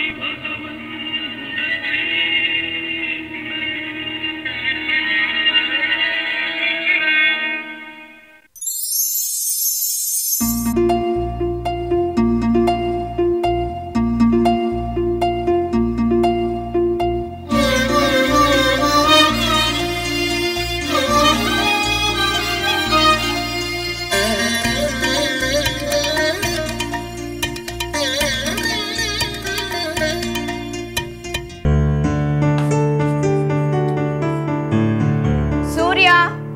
சூர்யா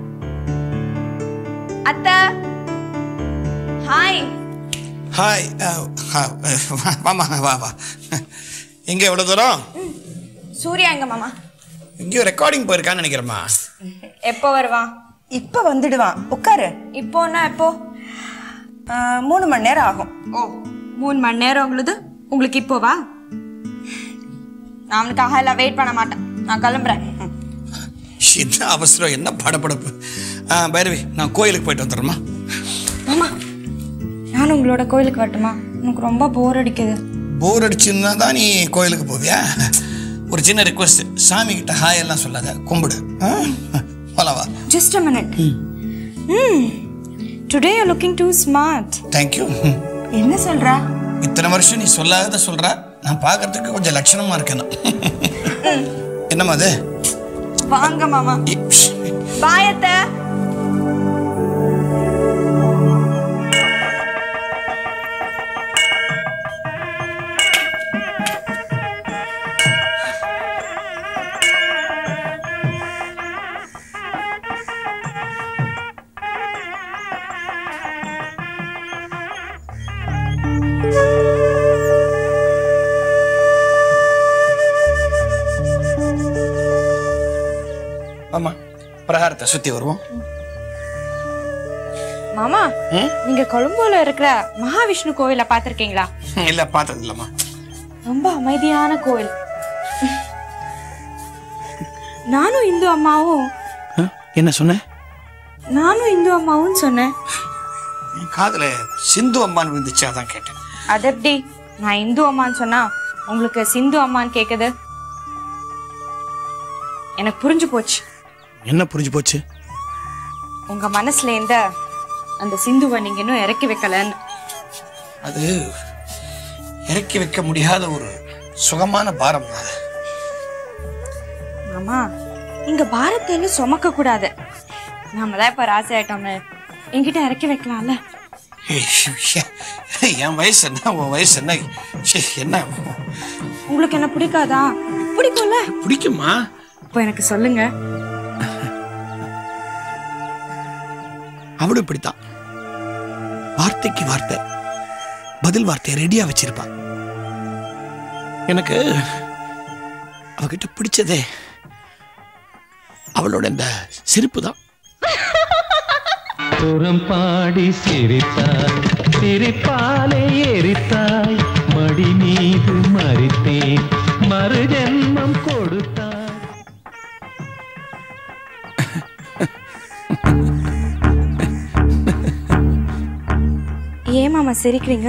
அத்தை hi hi வாமா வா வா எங்கே எவ்வளோ தூரம் சூர்யா எங்க மாமா எங்கேயோ ரெக்கார்டிங் போயிருக்கான்னு நினைக்கிறேம்மா எப்போ வருவான் இப்ப வந்துடுவான் உட்காரு இப்போன்னா எப்போ ஆ, மூணு மணி நேரம் ஆகும் ஓ மூணு மணி நேரம் உங்களுது உங்களுக்கு இப்போவா நான் அவனுக்காக எல்லாம் வெயிட் பண்ண மாட்டேன் நான் கிளம்புறேன் என்ன அவசரம் என்ன படபடப்பு ஆ பைரவி நான் கோயிலுக்கு போயிட்டு வந்துடுறேம்மா மாமா நானும் உங்களோட கோயிலுக்கு வரட்டுமா எனக்கு ரொம்ப போர் அடிக்குது போர் அடிச்சுன்னா தான் நீ கோயிலுக்கு போவியா ஒரு சின்ன ரிக்வஸ்ட் சாமி கிட்ட ஹாய் எல்லாம் சொல்லாத கும்பிடு ஆ? போலாம் வா just a minute hmm today you looking too smart thank you என்ன சொல்ற இத்தனை வருஷம் நீ சொல்லாத சொல்ற நான் பார்க்கறதுக்கு கொஞ்சம் லட்சணமா இருக்கேன் என்னம்மா அது வாங்க மாமா இ- ஷ். பாய் அத்தை ஆமா பிரகாரத்தை சுத்தி வருவோம் மாமா ம்? நீங்க கொழும்புல இருக்கிற மகாவிஷ்ணு கோவில பாத்திருக்கீங்களா இல்ல பார்த்தது இல்லம்மா ரொம்ப அமைதியான கோவில் நானும் இந்து அம்மாவும் என்ன சொன்ன நானும் இந்து அம்மாவும் சொன்னேன் என் காதுல சிந்து அம்மான்னு விழுந்துச்சு அதான் கேட்டேன் அது எப்படி நான் இந்து அம்மான்னு சொன்னா உங்களுக்கு சிந்து அம்மான்னு கேக்குது எனக்கு புரிஞ்சு போச்சு என்ன புரிஞ்சு போச்சு உங்க மனசுல இருந்த அந்த சிந்துவை நீங்க இன்னும் இறக்கி வைக்கலன்னு அது இறக்கி வைக்க முடியாத ஒரு சுகமான பாரம் தான் அது மாமா இங்க பாரத்தை சுமக்க கூடாது நாம தான் இப்ப ராசி ஆயிட்டோம்னு என்கிட்ட இறக்கி வைக்கலாம்ல ஏய், என் வயசு என்ன உன் வயசு என்ன ச்சே, என்ன உங்களுக்கு என்ன பிடிக்காதா பிடிக்கும்ல பிடிக்குமா இப்போ எனக்கு சொல்லுங்க அவளும் இப்படித்தான் வார்த்தைக்கு வார்த்தை பதில் வார்த்தையை ரெடியா வச்சிருப்பா எனக்கு அவகிட்ட பிடிச்சதே அவளோட இந்த சிரிப்பு தான் புறம் பாடி சிரித்தாய் சிரிப்பாலே எரித்தாய் மடி மீது மறித்தேன் மறுஜென்மம் கொடுத்தாய் ஏன் மாமா சிரிக்கிறீங்க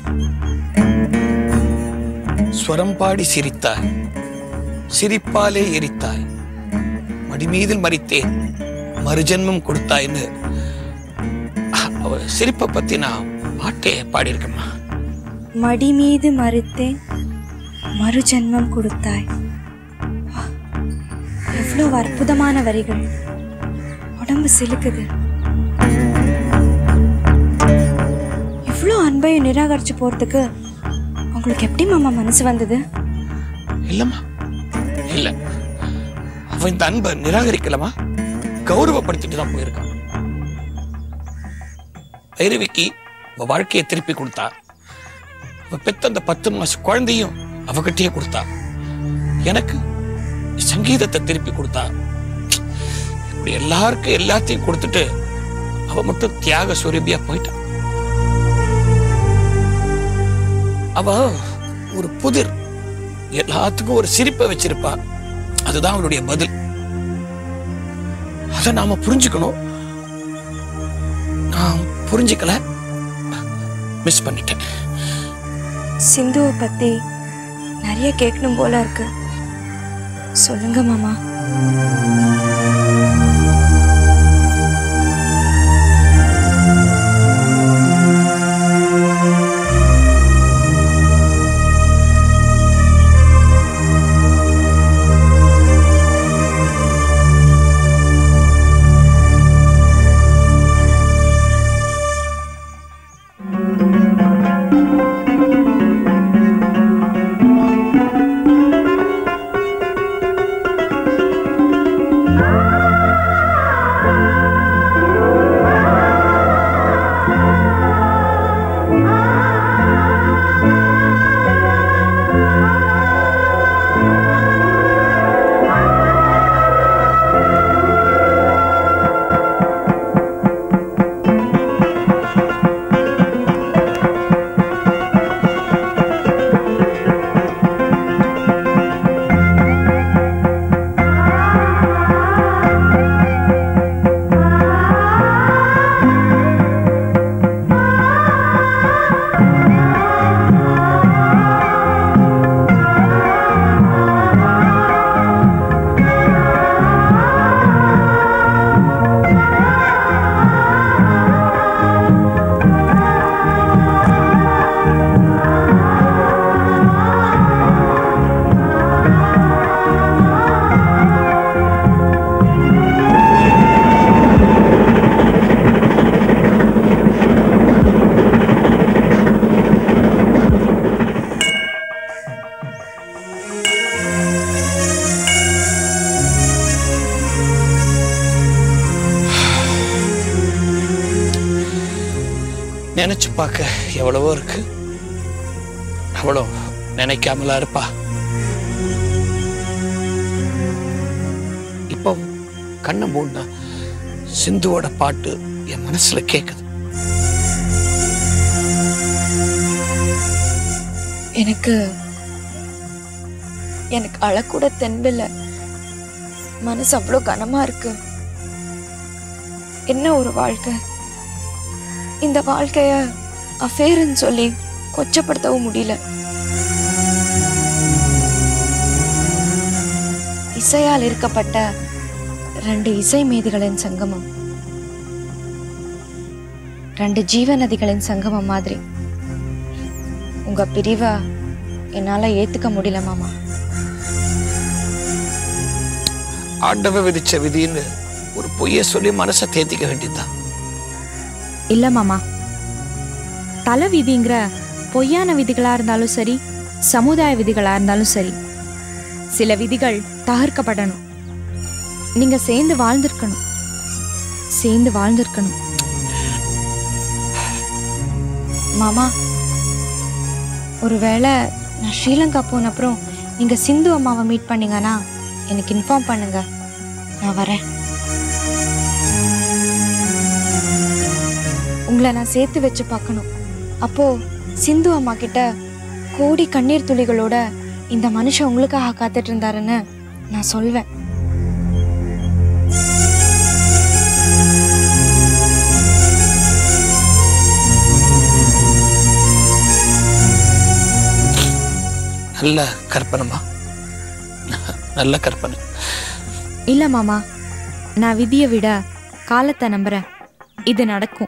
ஸ்வரம் பாடி சிரித்தாய் சிரிப்பாலே எரித்தாய் மடிமீதில் மறித்தேன் மறுஜென்மம் கொடுத்தாய்ன்னு அவ சிரிப்பை பத்தி நான் பாட்டே பாடியிருக்கேம்மா மடி மீது மறுத்தேன் மறுஜென்மம் கொடுத்தாய் வா, எவ்வளவு அற்புதமான வரிகள் உடம்பு சிலுக்குது இவ்வளோ அன்பையும் நிராகரிச்சு போறதுக்கு உங்களுக்கு எப்படி மாமா மனசு வந்தது இல்லம்மா இல்ல அவ இந்த அன்பை நிராகரிக்கலமா கௌரவப்படுத்திட்டு தான் போயிருக்கான் ஐரவிக்கு அவ வாழ்க்கையை திருப்பி கொடுத்தா அவ பெத்த அந்த பத்து மாச குழந்தையும் அவகிட்டயே கொடுத்தா எனக்கு சங்கீதத்தை திருப்பி கொடுத்தா இப்படி எல்லாருக்கும் எல்லாத்தையும் கொடுத்துட்டு அவ மட்டும் தியாக சுரபியா போயிட்டா அவ ஒரு புதிர் எல்லாத்துக்கும் ஒரு சிரிப்பை வச்சிருப்பா அதுதான் அவளுடைய பதில் அதை நாம புரிஞ்சுக்கணும் நான் புரிஞ்சுக்கல மிஸ் பண்ணிட்டேன் சிந்துவை பத்தி நிறைய கேட்கணும் போல இருக்கு சொல்லுங்க மாமா நினைச்சு பார்க்க எவ்வளவோ இருக்கு அவ்வளோ நினைக்காமலா இருப்பா இப்போ கண்ணை மூடினா சிந்துவோட பாட்டு என் மனசுல கேக்குது எனக்கு எனக்கு அழக்கூட தென்பில்ல மனசு அவ்வளோ கனமா இருக்கு என்ன ஒரு வாழ்க்கை இந்த வாழ்க்கைய அஃபேர்னு சொல்லி கொச்சப்படுத்தவும் முடியல இசையால் இருக்கப்பட்ட ரெண்டு இசை மேதிகளின் சங்கமம் ரெண்டு ஜீவ நதிகளின் சங்கமம் மாதிரி உங்க பிரிவை என்னால ஏத்துக்க முடியல மாமா ஆண்டவ விதிச்ச விதின்னு ஒரு பொய்யை சொல்லி மனசை தேத்திக்க வேண்டியதுதான் இல்ல மாமா தலை விதிங்கிற பொய்யான விதிகளா இருந்தாலும் சரி சமுதாய விதிகளா இருந்தாலும் சரி சில விதிகள் தகர்க்கப்படணும் நீங்க சேர்ந்து வாழ்ந்திருக்கணும் சேர்ந்து வாழ்ந்திருக்கணும் மாமா ஒருவேளை நான் ஸ்ரீலங்கா போன அப்புறம் நீங்க சிந்து அம்மாவை மீட் பண்ணீங்கன்னா எனக்கு இன்ஃபார்ம் பண்ணுங்க நான் வரேன் உங்களை நான் சேர்த்து வச்சு பார்க்கணும் அப்போ சிந்து அம்மா கிட்ட கோடி கண்ணீர் துளிகளோட இந்த மனுஷன் உங்களுக்காக காத்துட்டு இருந்தாருன்னு நான் சொல்வேன் நல்ல கற்பனைமா நல்ல கற்பனை இல்ல மாமா நான் விதியை விட காலத்தை நம்புறேன் இது நடக்கும்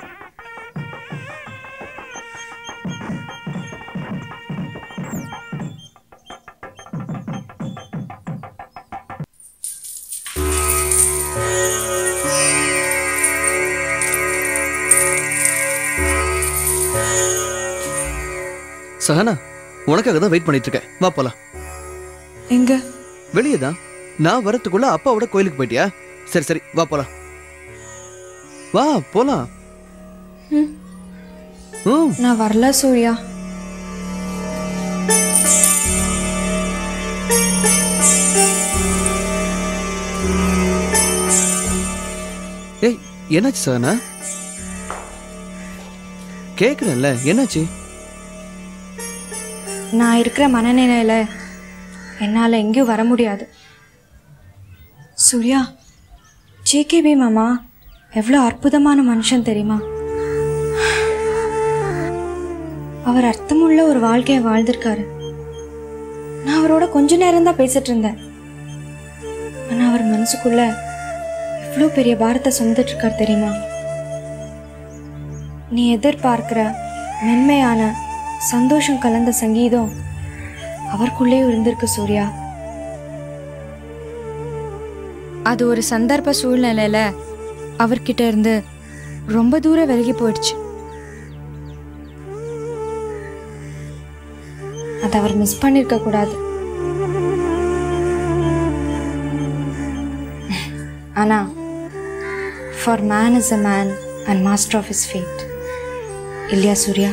சஹனா உனக்காக தான் வெயிட் பண்ணிட்டு இருக்கேன் வா போலாம் எங்க வெளியே தான் நான் வரத்துக்குள்ள அப்பாவோட கோயிலுக்கு போயிட்டியா சரி சரி வா போலாம் வா போலாம் ம். ம் நான் வரல சூர்யா ஏய் என்னாச்சு சஹனா கேக்குறேன்ல என்னாச்சு நான் இருக்கிற மனநிலையில என்னால் எங்கேயும் வர முடியாது சூர்யா ஜேகேபி மாமா எவ்வளோ அற்புதமான மனுஷன் தெரியுமா அவர் அர்த்தமுள்ள ஒரு வாழ்க்கையை வாழ்ந்திருக்காரு நான் அவரோட கொஞ்ச நேரம் தான் பேசிட்டு இருந்தேன் ஆனா அவர் மனசுக்குள்ள எவ்வளோ பெரிய பாரத்தை சுமந்துட்டு இருக்கார் தெரியுமா நீ எதிர்பார்க்கிற மென்மையான சந்தோஷம் கலந்த சங்கீதம் அவருக்குள்ளே இருந்திருக்கு சூர்யா அது ஒரு சந்தர்ப்ப சூழ்நிலையில அவர்கிட்ட இருந்து ரொம்ப தூரம் விலகி போயிடுச்சு அதை அவர் மிஸ் பண்ணிருக்க கூடாது ஆனா for man is a man and master of his fate இல்லையா சூர்யா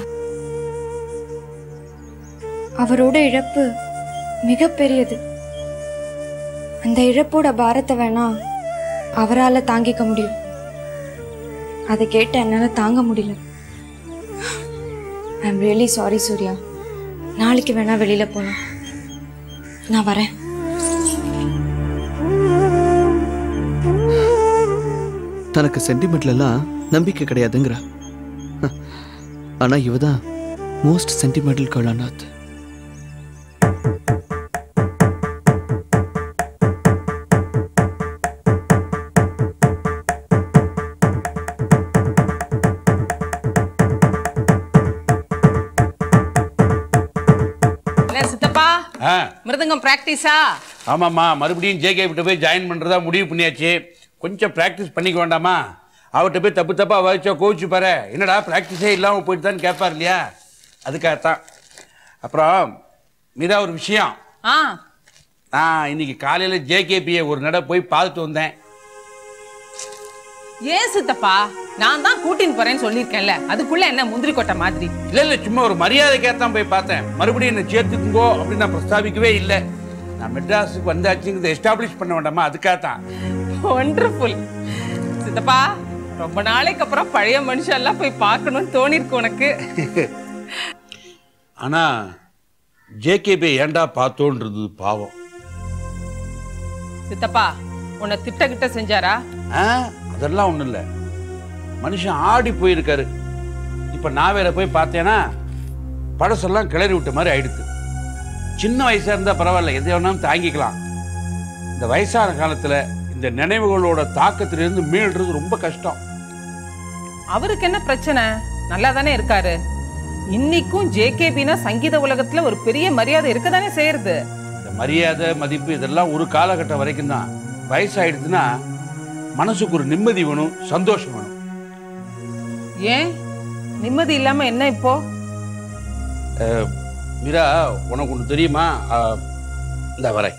அவரோட இழப்பு மிகப்பெரியது அந்த இழப்போட பாரத்தை வேணா அவரால் தாங்கிக்க முடியும் அதை கேட்டு என்னால் தாங்க முடியல I am really sorry Surya நாளைக்கு வேணா வெளியில போகலாம் நான் வரேன் தனக்கு சென்டிமெண்ட்ல எல்லாம் நம்பிக்கை கிடையாதுங்கிறா ஹ, ஆனா இவ தான் மோஸ்ட் சென்டிமெண்டல் கேர்ள் அநாத் என்ன சித்தப்பா ஆ மிருதங்கம் பிராக்டிஸா ஆமாம்மா மறுபடியும் ஜேகே விட்டு போய் ஜாயின் பண்ணுறதா முடிவு பண்ணியாச்சு கொஞ்சம் ப்ராக்டிஸ் பண்ணிக்க வேண்டாமா அவர்கிட்ட போய் தப்பு தப்பாக வச்சா கோவிச்சு பாரு என்னடா ப்ராக்டிஸே இல்லாமல் போயிட்டு தான் கேட்பார் இல்லையா அதுக்காகத்தான் அப்புறம் மீதா ஒரு விஷயம் ஆ நான் இன்னைக்கு காலையில் ஜேகேபியை ஒரு நட போய் பார்த்துட்டு வந்தேன் ஏன் சித்தப்பா நான் தான் கூட்டின்னு போறேன்னு சொல்லியிருக்கேன்ல அதுக்குள்ள என்ன முந்திரி கொட்டை மாதிரி இல்லை இல்லை சும்மா ஒரு மரியாதைக்காகத்தான் போய் பார்த்தேன் மறுபடியும் என்னை சேர்த்துக்குங்கோ அப்படின்னு நான் பிரஸ்தாபிக்கவே இல்லை நான் மெட்ராஸுக்கு வந்தாச்சுங்கிறத எஸ்டாப்ளிஷ் பண்ண வேண்டாமா அதுக்காகத்தான் ஒண்டர்ஃபுல் சித்தப்பா ரொம்ப நாளைக்கு அப்புறம் பழைய மனுஷெல்லாம் போய் பார்க்கணும்னு தோணிருக்கு உனக்கு ஆனால் ஜேகேபி ஏன்டா பார்த்தோன்றது பாவம் சித்தப்பா உன்னை திட்ட கிட்ட செஞ்சாரா ஆ அதெல்லாம் ஒன்றும் இல்லை மனுஷன் ஆடி போயிருக்காரு இப்போ நான் வேற போய் பார்த்தேன்னா பழசெல்லாம் கிளறி விட்ட மாதிரி ஆயிடுது சின்ன வயசாக இருந்தால் பரவாயில்ல எதை வேணாலும் தாங்கிக்கலாம் இந்த வயசான காலத்தில் இந்த நினைவுகளோட தாக்கத்திலிருந்து மீள்றது ரொம்ப கஷ்டம் அவருக்கு என்ன பிரச்சனை நல்லா தானே இருக்காரு இன்னைக்கும் ஜேகேபினா சங்கீத உலகத்துல ஒரு பெரிய மரியாதை இருக்க தானே செய்யறது இந்த மரியாதை மதிப்பு இதெல்லாம் ஒரு காலகட்டம் வரைக்கும் தான் வயசாயிடுச்சுன்னா மனசுக்கு ஒரு நிம்மதி வேணும் சந்தோஷம் வேணும் ஏன் நிம்மதி இல்லாம என்ன இப்போ மீரா உனக்கு ஒன்று தெரியுமா இந்த வரேன்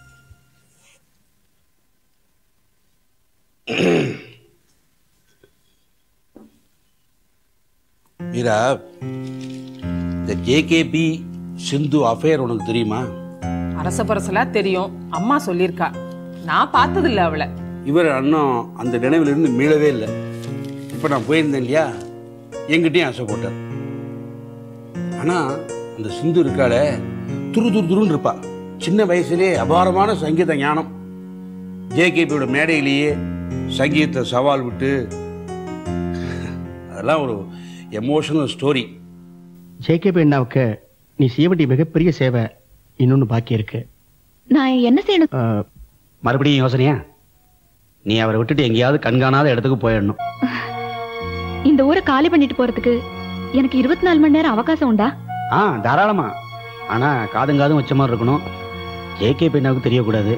மீரா இந்த ஜேகேபி சிந்து அஃபேர் உனக்கு தெரியுமா அரச பரசலா தெரியும் அம்மா சொல்லியிருக்கா நான் பார்த்தது இல்ல அவளை இவர் அண்ணன் அந்த நினைவிலிருந்து மீளவே இல்லை இப்போ நான் போயிருந்தேன் இல்லையா எங்கிட்டையும் ஆசை போட்டார் ஆனால் அந்த சிந்து இருக்காளே துரு துரு துருன்னு இருப்பா சின்ன வயசுலேயே அபாரமான சங்கீத ஞானம் ஜேகேபியோட மேடையிலேயே சங்கீதத்தை சவால் விட்டு அதெல்லாம் ஒரு எமோஷனல் ஸ்டோரி ஜேகேபி அண்ணாவுக்கு நீ செய்ய வேண்டிய மிகப்பெரிய சேவை இன்னொன்று பாக்கி இருக்கு நான் என்ன செய்யணும் அஹ், மறுபடியும் யோசனையா நீ அவரை விட்டுட்டு எங்கேயாவது கண்காணாத இடத்துக்கு போயிடணும் இந்த ஊரை காலி பண்ணிட்டு போறதுக்கு எனக்கு இருபத்தி நாலு மணி நேரம் அவகாசம் உண்டா ஆ தாராளமா ஆனா காதும் காதும் வச்ச மாதிரி இருக்கணும் ஜேகே பெண்ணாவுக்கு தெரியக்கூடாது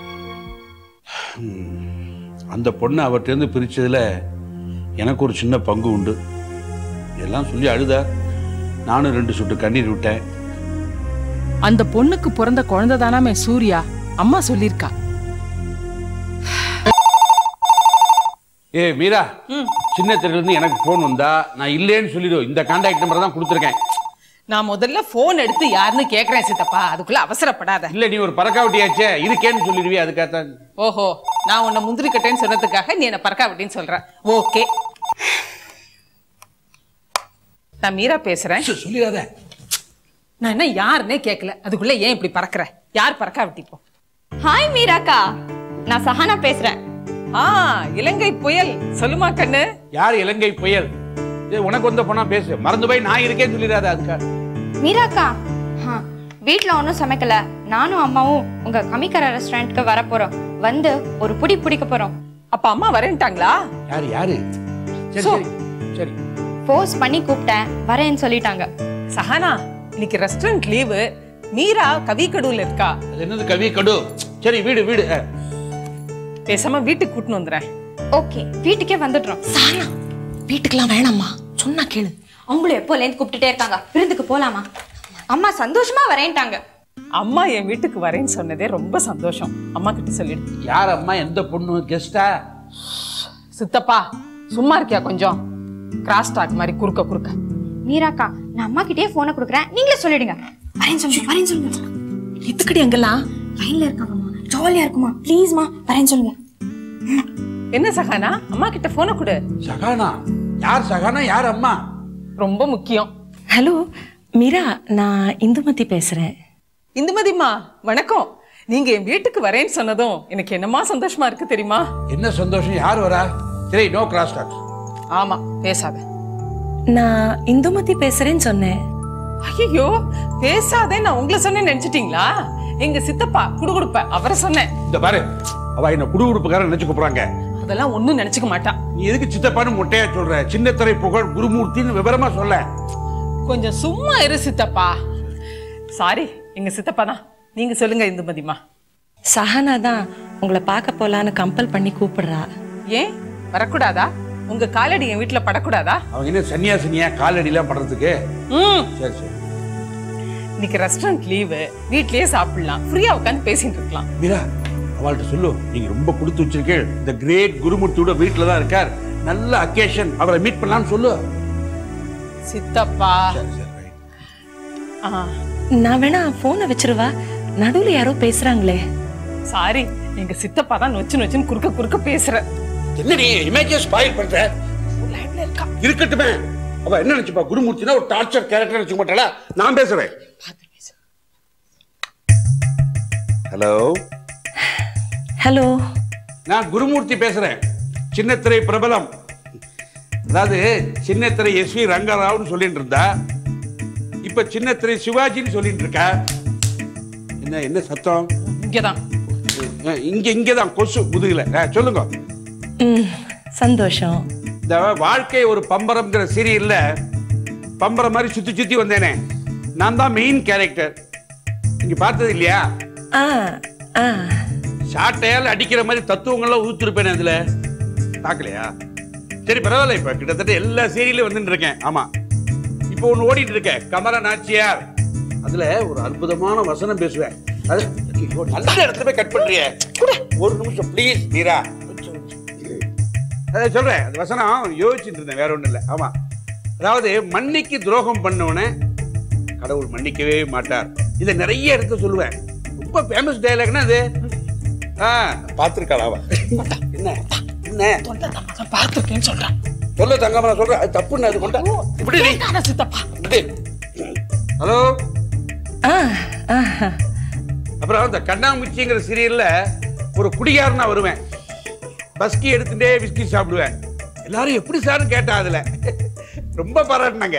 அந்த பொண்ணை அவர்கிட்டருந்து பிரிச்சதுல எனக்கு ஒரு சின்ன பங்கு உண்டு எல்லாம் சொல்லி அழுதா நானும் ரெண்டு சொட்டு கண்ணீர் விட்டேன் அந்த பொண்ணுக்கு பிறந்த குழந்தை தானாமே சூர்யா அம்மா சொல்லியிருக்கா ஏ மீரா சின்ன தெருலேருந்து எனக்கு ஃபோன் வந்தா நான் இல்லைன்னு சொல்லிடுவோம் இந்த கான்டாக்ட் நம்பர் தான் கொடுத்துருக்கேன் நான் முதல்ல போன் எடுத்து யாருன்னு கேக்குறேன் சித்தப்பா அதுக்குள்ள அவசரப்படாத இல்லை நீ ஒரு பறக்காவட்டியாச்சே இருக்கேன்னு சொல்லிடுவியே அதுக்காகத்தான் ஓஹோ நான் உன்னை முந்திரி கட்டேன்னு சொன்னதுக்காக நீ என்ன பறக்கா விட்டின்னு சொல்ற ஓகே நான் மீரா பேசுறேன் சொல்லிடாத நான் என்ன யாருன்னே கேட்கல அதுக்குள்ள ஏன் இப்படி பறக்குற யார் பறக்கா விட்டிப்போ ஹாய் மீராக்கா நான் சஹானா பேசுறேன் ஆ இலங்கை புயல் சொல்லுமா கண்ணு யார் இலங்கை புயல் ஏ உனக்கு வந்த பொண்ணா பேசு மறந்து போய் நான் இருக்கேன்னு சொல்லிடாத அதுக்காக மீராக்கா ஆ, வீட்டில் ஒன்றும் சமைக்கல நானும் அம்மாவும் உங்க கமிக்கர ரெஸ்டாரண்ட்க்கு வர போறோம் வந்து ஒரு புடி பிடிக்க போறோம் அப்ப அம்மா வரேன்ட்டாங்களா யாரு யாரு சரி சோ. சரி சரி ஃபோர்ஸ் பண்ணி கூப்பிட்டேன் வரேன்னு சொல்லிட்டாங்க சஹானா இன்னைக்கு ரெஸ்டாரண்ட் லீவு மீரா கவி கடூல இருக்கா அது என்னது கவி கடு சரி வீடு வீடு அஹ். பேசாம வீட்டுக்கு கூட்டின்னு வந்துடுறேன் ஓகே வீட்டுக்கே வந்துடுறோம் சாரா வீட்டுக்கெல்லாம் வேணாம்மா சொன்னா கேளு அவங்களும் எப்போலேருந்து கூப்பிட்டுட்டே இருக்காங்க விருந்துக்கு போலாமா அம்மா சந்தோஷமா வரேன்ட்டாங்க அம்மா என் வீட்டுக்கு வரேன்னு சொன்னதே ரொம்ப சந்தோஷம் அம்மா கிட்ட சொல்லிடு யார் அம்மா எந்த பொண்ணு கெஸ்டா சித்தப்பா சும்மா இருக்கியா கொஞ்சம் கிராஸ் டாக் மாதிரி குறுக்க குறுக்க மீராக்கா நான் அம்மா கிட்டே போனை கொடுக்குறேன் நீங்களே சொல்லிடுங்க வரேன்னு சொல்லுங்க வரேன்னு சொல்லுங்க எதுக்கடி அங்கெல்லாம் லைன்ல இருக்காங்கம்மா ஜாலியா இருக்குமா ப்ளீஸ்மா வரேன்னு சொல்லுங்க என்ன சகானா அம்மா கிட்ட போனை கொடு சகானா யார் சகானா யார் அம்மா ரொம்ப முக்கியம் ஹலோ மீரா நான் இந்துமதி பேசுறேன் இந்துமதிமா வணக்கம் நீங்க என் வீட்டுக்கு வரேன்னு சொன்னதும் எனக்கு என்னமா சந்தோஷமா இருக்கு தெரியுமா என்ன சந்தோஷம் யார் வரா சரி நோ கிராஸ் டாக்ஸ் ஆமா பேசாத நான் இந்துமதி பேசுறேன்னு சொன்னேன் ஐயோ பேசாதே நான் உங்களை சொன்னேன்னு நினைச்சிட்டீங்களா எங்க சித்தப்பா குடுகுடுப்ப அவரை சொன்னேன் இந்த பாரு அவ என்ன குடு உடுப்புக்காரன் நினைச்சு கூப்பிடுறாங்க அதெல்லாம் ஒண்ணும் நினைச்சுக்க மாட்டா நீ எதுக்கு சித்தப்பான்னு மொட்டையா சொல்ற சின்னத்திரை புகழ் குருமூர்த்தின்னு விவரமா சொல்ல கொஞ்சம் சும்மா இரு சித்தப்பா சாரி எங்க சித்தப்பா தான் நீங்க சொல்லுங்க இந்துமதிமா சஹானா தான் உங்களை பார்க்க போலான்னு கம்பல் பண்ணி கூப்பிடுறா ஏன் வரக்கூடாதா உங்க காலடி என் வீட்டுல படக்கூடாதா அவங்க என்ன சன்னியாசினியா காலடிலாம் படுறதுக்கு ம் சரி சரி இன்னைக்கு ரெஸ்டாரண்ட் லீவு வீட்லயே சாப்பிடலாம் ஃப்ரீயா உட்காந்து பேசிட்டு இருக்கலாம் மீரா அவள்கிட்ட சொல்லு நீங்க ரொம்ப கொடுத்து வச்சிருக்கீங்க இந்த கிரேட் குருமூர்த்தியோட வீட்டில் தான் இருக்கார் நல்ல அக்கேஷன் அவரை மீட் பண்ணலாம்னு சொல்லு சித்தப்பா ஆ நான் வேணா போனை வச்சிருவா நடுவுல யாரோ பேசுறாங்களே சாரி எங்க சித்தப்பா தான் நொச்சு நொச்சுன்னு குறுக்க குறுக்க பேசுற என்ன நீ இமேஜை ஸ்பாயில் பண்ற இருக்கட்டுமே அவ என்ன நினைச்சுப்பா குருமூர்த்தினா ஒரு டார்ச்சர் கேரக்டர் நினைச்சுக்க மாட்டாளா நான் பேசுறேன் ஹலோ ஹலோ நான் குருமூர்த்தி பேசுறேன் சின்னத்திரை பிரபலம் அதாவது சின்னத்திரை எஸ் வி ரங்கராவ்னு சொல்லிட்டு இருந்தா இப்ப சின்னத்திரை சிவாஜின்னு சொல்லிட்டு இருக்கா என்ன என்ன சத்தம் இங்கதான் அஹ், இங்க இங்கதான் கொசு முதுகுல அஹ், சொல்லுங்க ம் சந்தோஷம் இந்த வாழ்க்கை ஒரு பம்பரம்ங்கிற சீரியல்ல பம்பரம் மாதிரி சுத்தி சுத்தி வந்தேனே நான் தான் மெயின் கேரக்டர் நீங்க பார்த்தது இல்லையா ஆ ஆ சாட்டையால் அடிக்கிற மாதிரி தத்துவங்கள்லாம் ஊத்திருப்பேன் அதுல பார்க்கலையா சரி பரவாயில்ல இப்ப கிட்டத்தட்ட எல்லா சீரியலும் வந்துட்டு இருக்கேன் ஆமா இப்போ ஒண்ணு ஓடிட்டு இருக்கேன் கமல நாச்சியார் அதுல ஒரு அற்புதமான வசனம் பேசுவேன் அது ஐயோ, நல்ல இடத்துல போய் கட் பண்றியே ஒரு நிமிஷம் ப்ளீஸ் மீரா அதை சொல்றேன் அந்த வசனம் யோசிச்சுட்டு இருந்தேன் வேற ஒண்ணும் இல்லை ஆமா அதாவது மன்னிக்கு துரோகம் பண்ணவனே கடவுள் மன்னிக்கவே மாட்டார் இதை நிறைய இடத்துல சொல்லுவேன் ரொம்ப ஃபேமஸ் டயலாக்னா அது ஆ பார்த்துருக்காளா அவ என்ன என்ன பார்த்துருக்கேன்னு சொல்றேன் சொல்ல தங்கம்மா நான் சொல்றேன் அது தப்புன்னு அது கொண்டா இப்படி நீ சித்தப்பா இப்படி ஹலோ ஆ ஆ அப்புறம் இந்த கண்ணாமூச்சிங்கிற சீரியல்ல ஒரு குடிகாரனா வருவேன் பஸ்கி எடுத்துட்டே விஸ்கி சாப்பிடுவேன் எல்லாரும் எப்படி சார்னு கேட்டா அதுல ரொம்ப பாராட்டினாங்க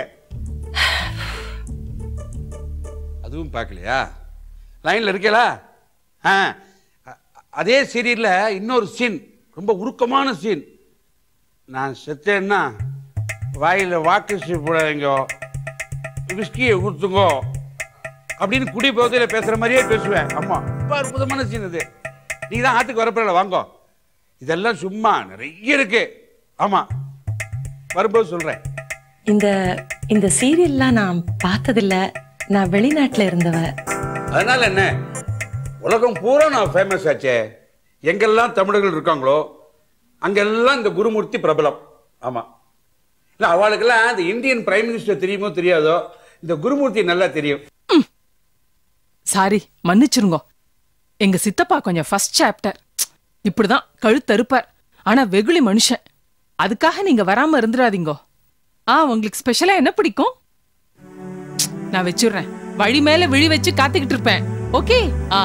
அதுவும் பார்க்கலையா லைன்ல இருக்கீங்களா ஆ அ- அதே சீரியல்ல இன்னொரு சீன் ரொம்ப உருக்கமான சீன் நான் செத்தேன்னா வாயில வாக்கு போடாதீங்க விஸ்கியை ஊற்றுங்கோ அப்படின்னு குடி போதையில பேசுற மாதிரியே பேசுவேன் ஆமா ரொம்ப அற்புதமான சீன் இது நீ தான் ஆத்துக்கு வரப்பில்ல வாங்கோ இதெல்லாம் சும்மா நிறைய இருக்கு ஆமா வரும்போது சொல்றேன் இந்த இந்த சீரியல்லாம் நான் பார்த்ததில்ல நான் வெளிநாட்டுல இருந்தவ அதனால என்ன உலகம் பூரா நான் ஃபேமஸ் ஆச்சே எங்கெல்லாம் தமிழர்கள் இருக்காங்களோ அங்கெல்லாம் இந்த குருமூர்த்தி பிரபலம் ஆமா இல்ல அவளுக்கெல்லாம் இந்த இந்தியன் பிரைம் மினிஸ்டர் தெரியுமோ தெரியாதோ இந்த குருமூர்த்தி நல்லா தெரியும் சாரி மன்னிச்சிருங்க எங்க சித்தப்பா கொஞ்சம் ஃபர்ஸ்ட் சாப்டர் இப்படிதான் கழுத்தறுப்பார் ஆனா வெகுளி மனுஷன் அதுக்காக நீங்க வராம இருந்துடாதீங்கோ ஆ உங்களுக்கு ஸ்பெஷலா என்ன பிடிக்கும் நான் வச்சிடுறேன் வழி மேல விழி வச்சு காத்துக்கிட்டு இருப்பேன் ஓகே ஆ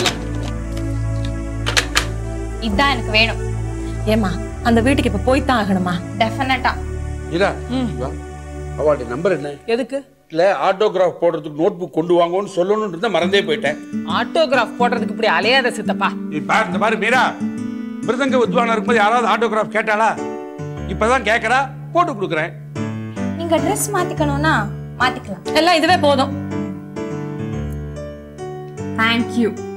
இதான் எனக்கு வேணும் ஏமா அந்த வீட்டுக்கு இப்ப போய்த்தான் ஆகணுமா டெஃபினட்டா இதா அவளுடைய நம்பர் என்ன எதுக்கு வீட்டில் ஆட்டோகிராஃப் போடுறதுக்கு நோட் புக் கொண்டு வாங்கன்னு சொல்லணும்னு இருந்தா மறந்தே போயிட்டேன் ஆட்டோகிராஃப் போடுறதுக்கு இப்படி அலையாத சித்தப்பா நீ பாரு இந்த பாரு மீரா மிருதங்க வித்வானா இருக்கும்போது யாராவது ஆட்டோகிராஃப் கேட்டாளா இப்பதான் கேட்கறா போட்டு கொடுக்குறேன் நீங்க ட்ரெஸ் மாத்திக்கணும்னா மாத்திக்கலாம் எல்லாம் இதுவே போதும் தேங்க்யூ